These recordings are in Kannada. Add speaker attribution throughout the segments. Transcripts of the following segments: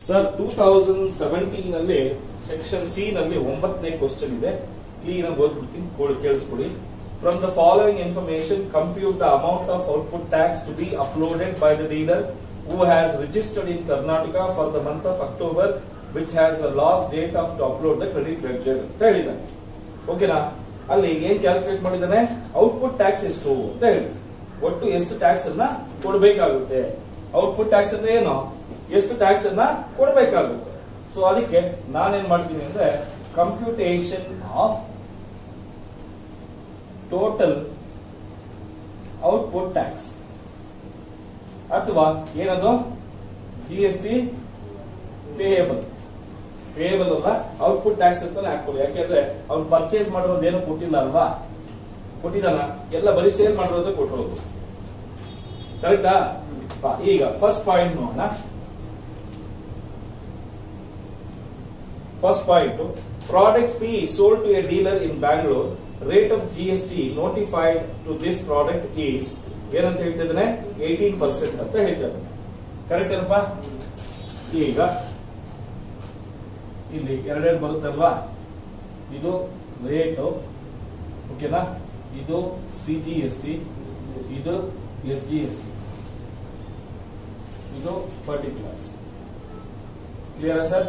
Speaker 1: ಸರ್ ಟೂ ತೌಸಂಡ್ ಸೆವೆಂಟೀನ್ ಅಲ್ಲಿ ಸೆಕ್ಷನ್ ಸಿ ನಲ್ಲಿ ಒಂಬತ್ತನೇ ಕ್ವಶನ್ ಇದೆ ಕ್ಲೀನ್ ಆಗಿ ಓದ್ಬಿಡ್ತೀನಿ ಕೋಡ್ ಕೇಳಿಸ್ಕೊಡಿ from the following information compute the amount of output tax to be uploaded by the dealer who has registered in Karnataka for the month of October which has a last date of to upload the credit ledger ಅಂತ ಹೇಳಿದ್ದಾನೆ ಓಕೆನಾ ಅಲ್ಲಿ ಏನ್ ಕ್ಯಾಲ್ಕುಲೇಟ್ ಮಾಡಿದ್ದಾನೆ ಔಟ್ಪುಟ್ ಟ್ಯಾಕ್ಸ್ ಎಷ್ಟು ಅಂತ ಹೇಳಿ ಒಟ್ಟು ಎಷ್ಟು ಟ್ಯಾಕ್ಸ್ ಅನ್ನ ಕೊಡಬೇಕಾಗುತ್ತೆ ಔಟ್ಪುಟ್ ಟ್ಯಾಕ್ಸ್ ಅಂದ್ರೆ ಏನು ಎಷ್ಟು ಟ್ಯಾಕ್ಸ್ ಅನ್ನ ಕೊಡಬೇಕಾಗುತ್ತೆ ಸೊ ಅದಕ್ಕೆ ನಾನೇನ್ ಮಾಡ್ತೀನಿ ಅಂದ್ರೆ computation of total output tax ಅಥವಾ ಏನದು G S T payable payable ಅಲ್ಲ ಔಟ್ಪುಟ್ ಟ್ಯಾಕ್ಸ್ ಅಂತಾನೆ ಹಾಕೊಳ್ಳಿ ಯಾಕೆಂದ್ರೆ ಅವ್ನು ಪರ್ಚೇಸ್ ಮಾಡಿರೋದೇನು ಕೊಟ್ಟಿಲ್ಲ ಅಲ್ವಾ ಕೊಟ್ಟಿದ್ದಾನ ಎಲ್ಲ ಬರೀ ಸೇಲ್ ಮಾಡಿರೋದೇ ಕೊಟ್ಟಿರೋದು ಕರೆಕ್ಟಾ ಈಗ ಫಸ್ಟ್ ಪಾಯಿಂಟ್ ನೋಡೋಣ first point product P sold to a dealer in Bangalore rate of G S T notified to this product is ಏನಂತ ಹೇಳ್ತಿದ್ದಾನೆ ಏಟೀನ್ ಪರ್ಸೆಂಟ್ ಅಂತ ಹೇಳ್ತಿದ್ದಾನೆ ಕರೆಕ್ಟ್ ಏನಪ್ಪ ಈಗ ಇಲ್ಲಿ ಎರಡೆರಡು ಬರುತ್ತಲ್ವಾ ಇದು ರೇಟ್ ಓಕೆನಾ ಇದು ಸಿ ಜಿ ಎಸ್ ಟಿ ಇದು ಎಸ್ ಜಿ ಎಸ್ ಟಿ ಇದು particulars clear sir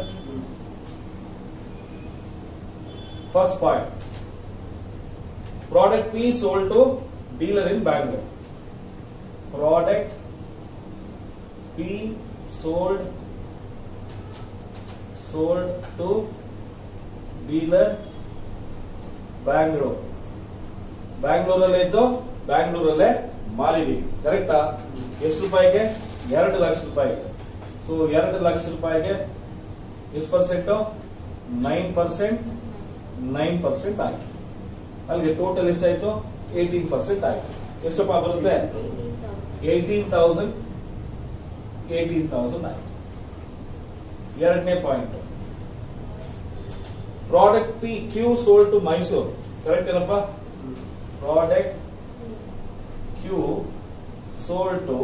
Speaker 1: first point product P sold to dealer in Bangalore product P sold sold to dealer Bangalore ಬ್ಯಾಂಗ್ಳೂರಲ್ಲೇ ಇದ್ದು ಬ್ಯಾಂಗ್ಳೂರಲ್ಲೇ ಮಾಲಿದೀವಿ ಕರೆಕ್ಟಾ ಎಷ್ಟು ರೂಪಾಯಿಗೆ ಎರಡು ಲಕ್ಷ ರೂಪಾಯಿಗೆ ಸೊ ಎರಡು ಲಕ್ಷ ರೂಪಾಯಿಗೆ ಎಷ್ಟು percent nine percent nine percent ಆಯ್ತು ಅಲ್ಲಿಗೆ ಟೋಟಲ್ ಎಷ್ಟಾಯ್ತು ಏಟೀನ್ ಪರ್ಸೆಂಟ್ ಆಯ್ತು ಎಷ್ಟಪ್ಪ ಬರುತ್ತೆ ಏಟೀನ್ ತೌಸಂಡ್ ಏಟೀನ್ ತೌಸಂಡ್ ಆಯ್ತು ಎರಡನೇ point product P Q sold to Mysuru correct ಏನಪ್ಪ product Q sold to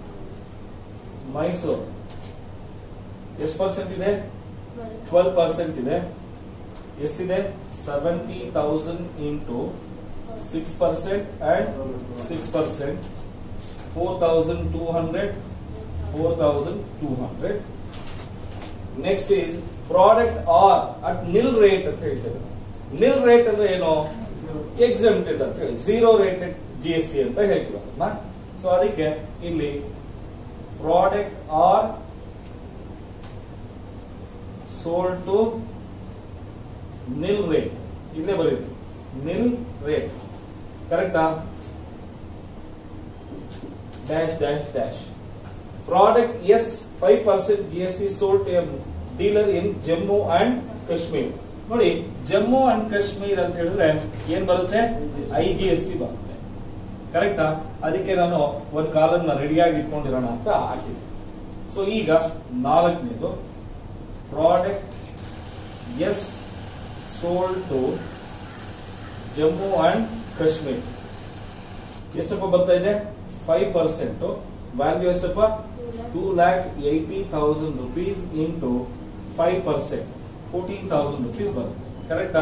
Speaker 1: Mysuru ಎಷ್ಟು ಪರ್ಸೆಂಟ್ ಇದೆ ಟ್ವೆಲ್ ಪರ್ಸೆಂಟ್ ಇದೆ ಎಷ್ಟಿದೆ seventy thousand into six percent and six percent four thousand two hundred four thousand two hundred next is product R at nil rate ಅಂತ ಹೇಳ್ತೇವೆ ನಿಲ್ ರೇಟ್ ಅಂದ್ರೆ ಏನು ಎಕ್ಸೆಂಪ್ಟೆಡ್ ಅಂತ ಹೇಳಿ zero rated G S T ಅಂತ ಹೇಳ್ತೀವಿ ಅದನ್ನ ಸೊ ಅದಕ್ಕೆ ಇಲ್ಲಿ product R sold to nil rate ಇಲ್ಲೇ ಬರೀರಿ ನಿಲ್ ರೇಟ್ ಕರೆಕ್ಟಾ dash dash dash product S five percent G S T sold to dealer in Jammu and Kashmir ನೋಡಿ ಜಮ್ಮು ಅಂಡ್ ಕಾಶ್ಮೀರ್ ಅಂತ ಹೇಳಿದ್ರೆ ಏನ್ ಬರುತ್ತೆ ಐ ಜಿ ಎಸ್ ಟಿ ಬರುತ್ತೆ ಕರೆಕ್ಟಾ ಅದಕ್ಕೆ ನಾನು ಒಂದು ಕಾಲನ್ನ ರೆಡಿಯಾಗಿ ಇಟ್ಕೊಂಡಿರೋಣ ಅಂತ ಹಾಕಿದ್ದೆ ಸೊ ಈಗ ನಾಲ್ಕನೇದು product S sold to Jammu and Kashmir ಎಷ್ಟಪ್ಪ ಬರ್ತಾ ಇದೆ ಫೈವ್ ಪರ್ಸೆಂಟ್ ವ್ಯಾಲ್ಯೂ ಎಷ್ಟಪ್ಪ two lakh eighty thousand rupees into five percent fourteen thousand rupees ಬರುತ್ತೆ ಕರೆಕ್ಟಾ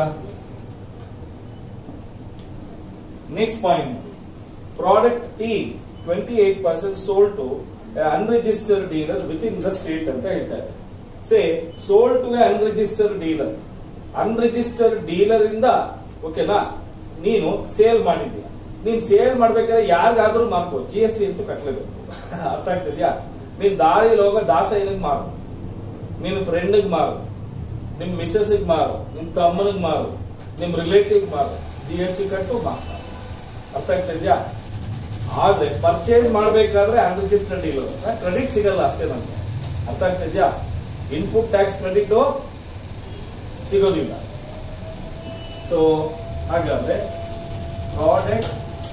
Speaker 1: next point product T twenty eight percent sold to unregistered dealer within the state ಅಂತ ಹೇಳ್ತಾರೆ say sold to a unregistered dealer unregistered dealer ಇಂದ ಓಕೆನಾ ನೀನು ಸೇಲ್ ಮಾಡಿದ್ಯಾ ನೀನ್ ಸೇಲ್ ಮಾಡ್ಬೇಕಾದ್ರೆ ಯಾರಿಗಾದ್ರೂ ಮಾಡ್ಕೋ ಜಿ ಎಸ್ ಟಿ ಅಂತೂ ಕಟ್ಲೇಬೇಕು ಅರ್ಥ ಆಗ್ತಿದ್ಯಾ ನೀನ್ ದಾರಿಲಿ ಹೋಗೋ ದಾಸಯ್ಯನಿಗೆ ಮಾರು ನಿನ್ ಫ್ರೆಂಡ್ಗೆ ಮಾರು ನಿಮ್ ಮಿಸ್ಸಸ್ ಮಾರು ನಿಮ್ ತಮ್ಮನಿಗೆ ಮಾರು ನಿಮ್ ರಿಲೇಟಿವ್ ಮಾರು ಜಿ ಎಸ್ ಟಿ ಕಟ್ಟು ಮಾರ್ತಾರೆ ಅರ್ಥ ಆಗ್ತಿದ್ಯಾ ಆದ್ರೆ ಪರ್ಚೇಸ್ ಮಾಡ್ಬೇಕಾದ್ರೆ ಅನ್ರಿಜಿಸ್ಟರ್ಡ್ ಡೀಲರ್ ಕ್ರೆಡಿಟ್ ಸಿಗಲ್ಲ ಅಷ್ಟೇ ನಮ್ಗೆ ಅರ್ಥ ಆಗ್ತಿದ್ಯಾ ಇನ್ಪುಟ್ ಟ್ಯಾಕ್ಸ್ ಕ್ರೆಡಿಟ್ ಸಿಗೋದಿಲ್ಲ ಸೊ ಹಾಗಾದ್ರೆ product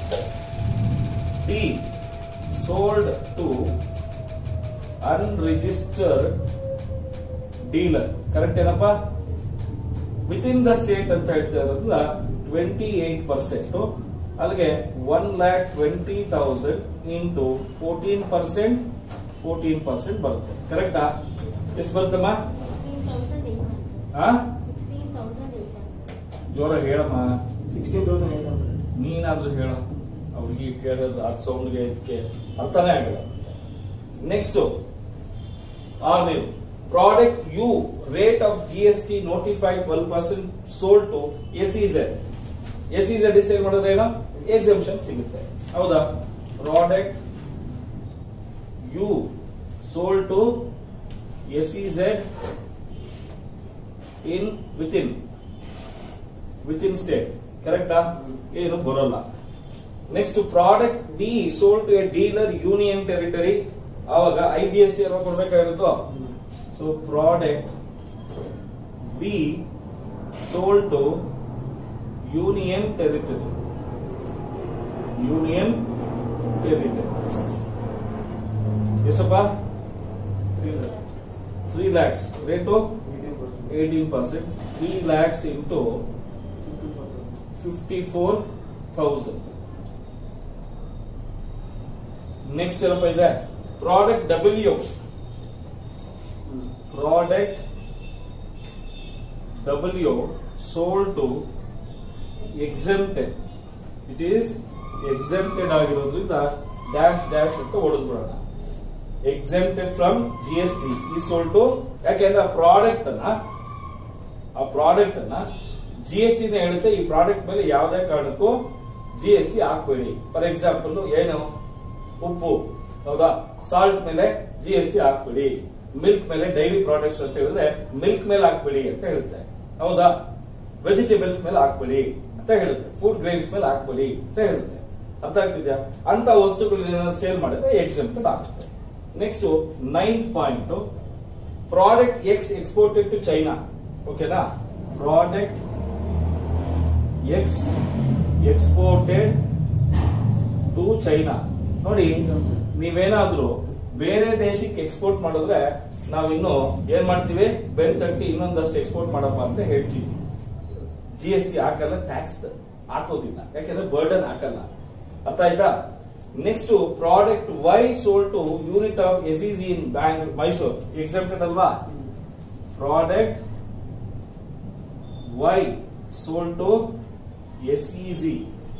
Speaker 1: T sold to unregistered dealer correct ಏನಪ್ಪ ವಿತ್ ಇನ್ ದ ಸ್ಟೇಟ್ ಅಂತ ಹೇಳ್ತಾ ಇರೋದ್ರಿಂದ ಟ್ವೆಂಟಿ ಏಟ್ ಪರ್ಸೆಂಟ್ ಅಲ್ಲಿಗೆ one lakh twenty thousand into fourteen percent fourteen percent ಬರುತ್ತೆ ಕರೆಕ್ಟಾ ಎಷ್ಟು ಬರುತ್ತಮ್ಮ ಹಾ ಜೋರ ಹೇಳಮ್ಮ
Speaker 2: ಸಿಕ್ಸ್ಟೀನ್ ತೌಸಂಡ್ ಏಟ್ ಹಂಡ್ರೆಡ್
Speaker 1: ನೀನಾದ್ರೂ ಹೇಳ ಅವ್ರಿಗೆ ಕೇಳೋದು ಅದು ಸೌಂಡ್ಗೆ ಇದಕ್ಕೆ ಅರ್ಥನೇ ಆಗಿಲ್ಲ ನೆಕ್ಸ್ಟ್ ಆರ್ನೇನು product U rate of G S T notified twelve percent sold to S E Z S E Z decide ಮಾಡಿದ್ರೆ ಏನೋ ಎಕ್ಸೆಂಪ್ಷನ್ ಸಿಗುತ್ತೆ ಹೌದಾ product U sold to S E Z in within within state ಕರೆಕ್ಟಾ ಏನು ಬರೋಲ್ಲ next product B sold to a dealer union territory ಆವಾಗ ಐ ಜಿ ಎಸ್ ಟಿ ಎಲ್ಲ ಕೊಡ್ಬೇಕಾಗಿರುತ್ತೋ so product B sold to union territory union territory ಎಷ್ಟಪ್ಪ three lakhs rate eighteen percent three lakhs into fifty four thousand next ಏನಪ್ಪ ಇದೆ product W product W sold to exempted it is exempted ಆಗಿರೋದ್ರಿಂದ ಡ್ಯಾಶ್ ಡ್ಯಾಶ್ ಅಂತ ಹೊಡೆದ್ಬಿಡೋಣ exempted from G S T ಈ ಸೋಲ್ಡ್ ಟು ಯಾಕೆಂದ್ರೆ ಆ ಪ್ರಾಡಕ್ಟ್ ಅನ್ನ ಆ ಪ್ರಾಡಕ್ಟ್ ಅನ್ನ ಜಿ ಎಸ್ ಟಿ ಹೇಳುತ್ತೆ ಈ ಪ್ರಾಡಕ್ಟ್ ಮೇಲೆ ಯಾವುದೇ ಕಾರಣಕ್ಕೂ ಜಿ ಎಸ್ ಟಿ ಹಾಕ್ಬೇಡಿ ಫಾರ್ ಎಕ್ಸಾಂಪಲ್ ಏನು ಉಪ್ಪು ಹೌದಾ ಸಾಲ್ಟ್ ಮೇಲೆ ಜಿ ಎಸ್ ಟಿ ಹಾಕ್ಬೇಡಿ ಮಿಲ್ಕ್ ಮೇಲೆ ಡೈರಿ ಪ್ರಾಡಕ್ಟ್ಸ್ ಅಂತ ಹೇಳಿದ್ರೆ ಮಿಲ್ಕ್ ಮೇಲೆ ಹಾಕ್ಬೇಡಿ ಅಂತ ಹೇಳುತ್ತೆ ಹೌದಾ ವೆಜಿಟೇಬಲ್ಸ್ ಮೇಲೆ ಹಾಕ್ಬೇಡಿ ಅಂತ ಹೇಳುತ್ತೆ ಫುಡ್ ಗ್ರೈನ್ಸ್ ಮೇಲೆ ಹಾಕ್ಬೇಡಿ ಅಂತ ಹೇಳುತ್ತೆ ಅರ್ಥ ಆಗ್ತಿದ್ಯಾ ಅಂತ ವಸ್ತುಗಳನ್ನ ಸೇಲ್ ಮಾಡಿದ್ರೆ ಎಕ್ಸೆಂಪ್ಟೆಡ್ ಆಗುತ್ತೆ next ninth point product X exported to China ಓಕೆನಾ product X exported to China ನೋಡಿ ನೀವೇನಾದ್ರೂ ಬೇರೆ ದೇಶಕ್ಕೆ ಎಕ್ಸ್ಪೋರ್ಟ್ ಮಾಡಿದ್ರೆ ನಾವಿನ್ನು ಏನ್ ಮಾಡ್ತೀವಿ ಬೆನ್ ತಟ್ಟಿ ಇನ್ನೊಂದಷ್ಟು ಎಕ್ಸ್ಪೋರ್ಟ್ ಮಾಡಪ್ಪ ಅಂತ ಹೇಳ್ತೀವಿ ಜಿ ಎಸ್ ಟಿ ಹಾಕಲ್ಲ ಟ್ಯಾಕ್ಸ್ ಹಾಕೋದಿಲ್ಲ ಯಾಕಂದ್ರೆ ಬರ್ಡನ್ ಹಾಕಲ್ಲ ಅರ್ಥ ಆಯ್ತಾ next product Y sold to unit of S E in bank Mysuru excepted ಅಲ್ವಾ product Y sold to S E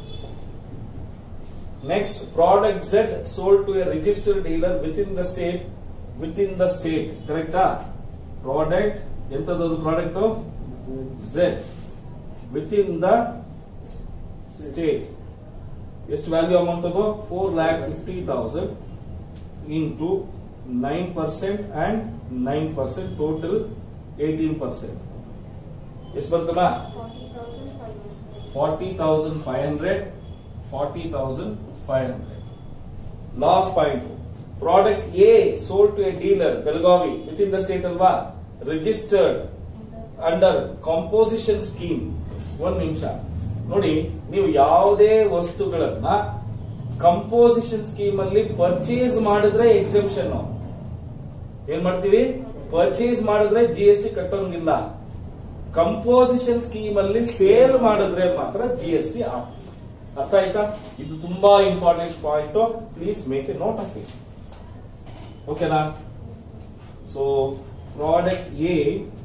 Speaker 1: next product Z sold to a registered dealer within the state within the state ಕರೆಕ್ಟಾ ಪ್ರಾಡಕ್ಟ್ ಎಂತದ್ದು product Z within the state ಎಷ್ಟು ವ್ಯಾಲ್ಯೂ ಅಮೌಂಟ್ ಅದು four lakh fifty thousand into nine percent and nine percent total eighteen percent ಎಷ್ಟು ಬರ್ತಮ್ಮ forty thousand five hundred forty thousand five hundred last point product A sold to a dealer Belagavi within the state ಅಲ್ವಾ ರಿಜಿಸ್ಟರ್ಡ್ ಅಂಡರ್ ಕಾಂಪೋಸಿಷನ್ ಸ್ಕೀಮ್ ಒಂದ್ ನಿಮಿಷ ನೋಡಿ ನೀವು ಯಾವುದೇ ವಸ್ತುಗಳನ್ನ ಕಂಪೋಸಿಷನ್ ಸ್ಕೀಮ್ ಅಲ್ಲಿ ಪರ್ಚೇಸ್ ಮಾಡಿದ್ರೆ ಎಕ್ಸೆಪ್ಷನ್ ಏನ್ ಮಾಡ್ತೀವಿ ಪರ್ಚೇಸ್ ಮಾಡಿದ್ರೆ ಜಿ ಎಸ್ ಟಿ ಕಟ್ಟೋಂಗಿಲ್ಲ ಕಂಪೋಸಿಷನ್ ಸ್ಕೀಮ್ ಅಲ್ಲಿ ಸೇಲ್ ಮಾಡಿದ್ರೆ ಮಾತ್ರ ಜಿ ಎಸ್ ಟಿ ಆಗ್ತದೆ ಅರ್ಥ ಆಯ್ತಾ ಇದು ತುಂಬಾ important point please make a note of it ಓಕೆನಾ so product A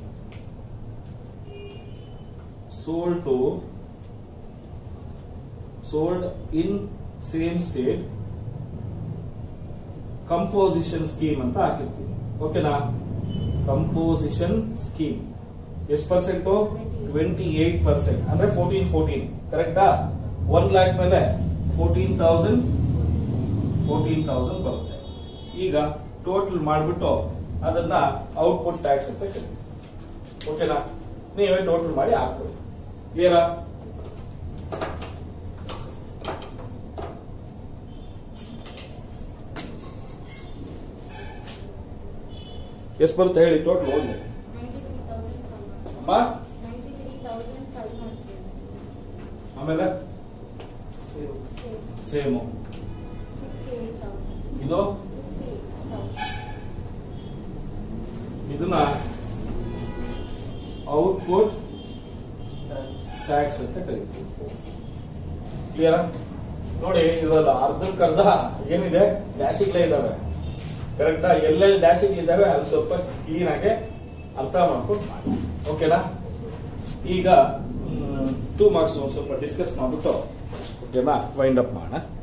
Speaker 1: sold to sold in same state composition scheme ಅಂತ ಹಾಕಿರ್ತೀವಿ ಓಕೆನಾ ಕಂಪೋಸಿಷನ್ ಸ್ಕೀಮ್ ಎಷ್ಟು ಪರ್ಸೆಂಟ್ ಟ್ವೆಂಟಿ ಏಟ್ ಪರ್ಸೆಂಟ್ ಅಂದ್ರೆ ಫೋರ್ಟೀನ್ ಫೋರ್ಟೀನ್ ಕರೆಕ್ಟಾ ಒನ್ ಲ್ಯಾಕ್ ಮೇಲೆ ಫೋರ್ಟೀನ್ ತೌಸಂಡ್ ಫೋರ್ಟೀನ್ ತೌಸಂಡ್ ಬರುತ್ತೆ ಈಗ ಟೋಟಲ್ ಮಾಡಿಬಿಟ್ಟು ಅದನ್ನ ಔಟ್ಪುಟ್ ಟ್ಯಾಕ್ಸ್ ಅಂತ ಕರೀತೀವಿ ಓಕೆನಾ ನೀವೇ ಟೋಟಲ್ ಮಾಡಿ ಹಾಕ್ಕೊಳ್ಳಿ ಕ್ಲಿಯರಾ ಎಷ್ಟು ಬರುತ್ತೆ ಹೇಳಿ ಟೋಟಲ್ ಓದಿ ಅಮ್ಮ ಆಮೇಲೆ ಸೇಮು ಇದು ಇದನ್ನ ಔಟ್ಪುಟ್ ಟ್ಯಾಕ್ಸ್ ಅಂತ ಕರೀತೀವಿ ಕ್ಲಿಯರ್ ನೋಡಿ ಇದಲ್ಲ ಅರ್ಧಕ್ಕರ್ಧ ಏನಿದೆ ಡ್ಯಾಶಿಗ್ಲೇ ಇದಾವೆ ಕರೆಕ್ಟಾ ಎಲ್ಲೆಲ್ಲಿ ಡ್ಯಾಶ್ಗಳಿದ್ದಾವೆ ಅಲ್ಲಿ ಸ್ವಲ್ಪ ಕ್ಲೀನ್ ಆಗಿ ಅರ್ಥ ಮಾಡ್ಕೊಂಡು ಮಾಡಿ ಓಕೆನಾ ಈಗ ಟೂ ಮಾರ್ಕ್ಸ್ ಸ್ವಲ್ಪ ಡಿಸ್ಕಸ್ ಮಾಡ್ಬಿಟ್ಟು ಓಕೆನಾ ವೈಂಡ್ ಅಪ್ ಮಾಡೋಣ